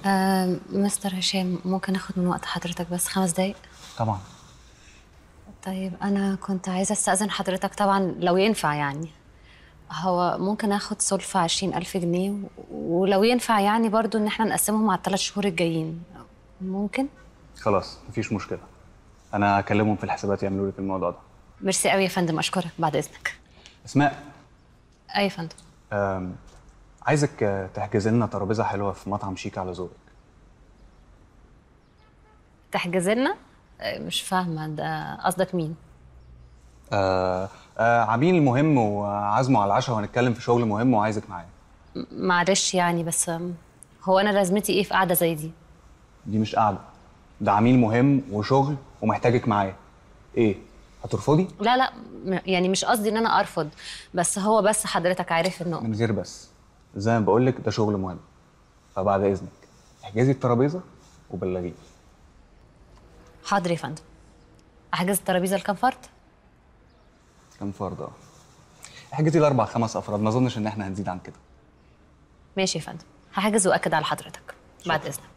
آه مستر هشام ممكن اخد من وقت حضرتك بس خمس دقايق طبعا طيب انا كنت عايزه استاذن حضرتك طبعا لو ينفع يعني هو ممكن اخد سلفة عشرين ألف جنيه و- ولو ينفع يعني برضو ان احنا نقسمهم على الثلاث شهور الجايين ممكن خلاص مفيش مشكله انا هكلمهم في الحسابات يعملوا لك الموضوع ده ميرسي قوي يا فندم اشكرك بعد اذنك اسماء اي يا فندم أم، عايزك آه، تحجز لنا ترابيزه حلوه في مطعم شيك على ذوقك تحجز لنا آه، مش فاهمه ده قصدك مين آه آه عميل مهم وعازمه على العشاء وهنتكلم في شغل مهم وعايزك معايا م- معلش يعني بس آم، هو انا لازمتي ايه في قعده زي دي دي مش قاعده ده عميل مهم وشغل ومحتاجك معايا ايه هترفضي لا لا م- يعني مش قصدي ان انا ارفض بس هو بس حضرتك عارف انه من غير بس زي ما بقول لك ده شغل مهم فبعد اذنك احجزي الترابيزه وبلغيني حاضر يا فندم احجز الترابيزه لكام فرد كام فرد اه احجزي لاربع خمس افراد ما اظنش ان احنا هنزيد عن كده ماشي يا فندم هحجز واكد على حضرتك بعد اذنك